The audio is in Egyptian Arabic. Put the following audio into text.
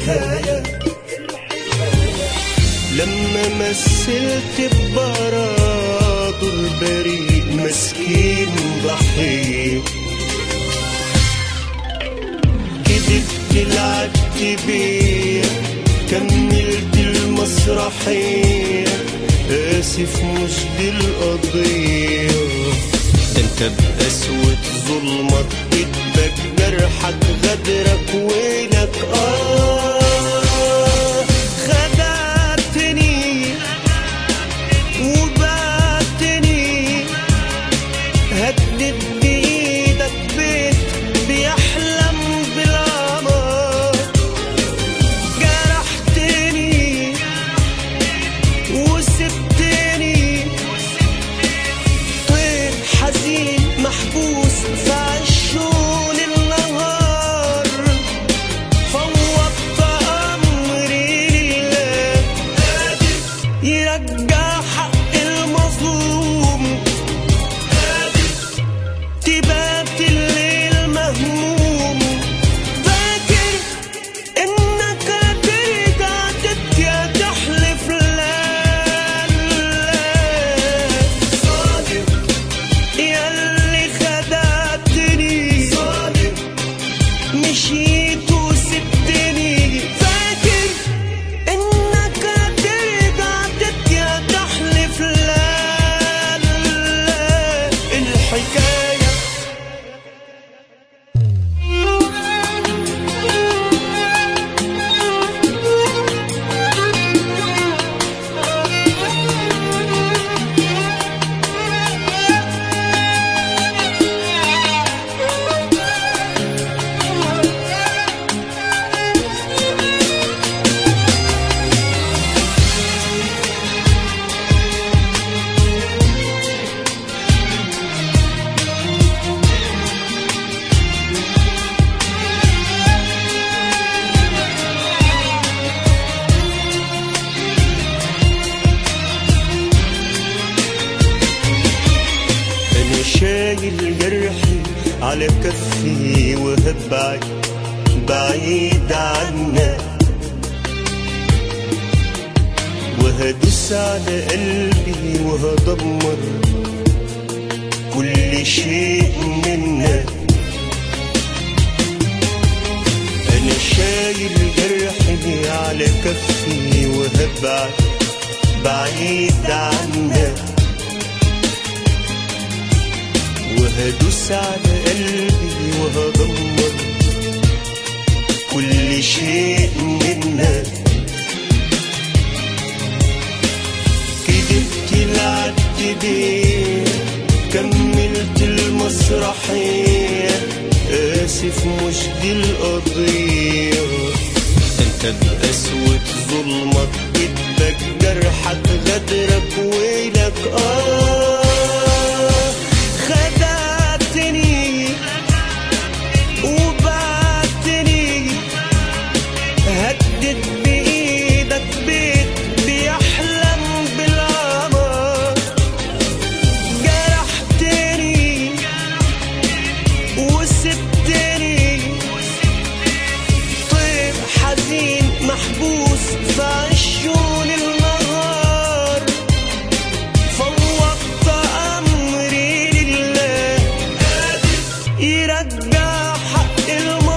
الحكاية لما مثلت ببراده البريء مسكين ضحية كدبت لعبت بيا كملت المسرحية آسف مش دي القضية ده انت بقسوة ظلمك كدبك جرحك غدرك ويلك آه خدعتني وبعتني هدد بإيدك بيت بيحلم بالعمر جرحتني وسبتني طير حزين محبوس في عشون النهار فوضت أمري لله يرجع حق المظلوم تبات الليل مهموم فاكر انك هترجع تتيا تحلف لا لا صادق ياللي خدعتني صادق مشيت وسبتني فاكر انك هترجع تتيا تحلف لا لا الحكايه أنا شايل جرحي على كفي وهبعد بعيد عنك وهدوس على قلبي وهدمر كل شيء منك أنا شايل جرحي على كفي وهبعد بعيد عنك وهدوس على قلبي وهدمر كل شيء منك كدبت لعبت بيه كملت المسرحية آسف مش دي القضية انت بقسوة ظلمك كدبك جرحك غدرك ويلك آه خدعتني وبعتني هدد بإيدك بيت بيحلم بالعمر جرحتني وسبتني طير حزين محبوس في عشون النهار فوضت أمري لله يرجع حق المظلوم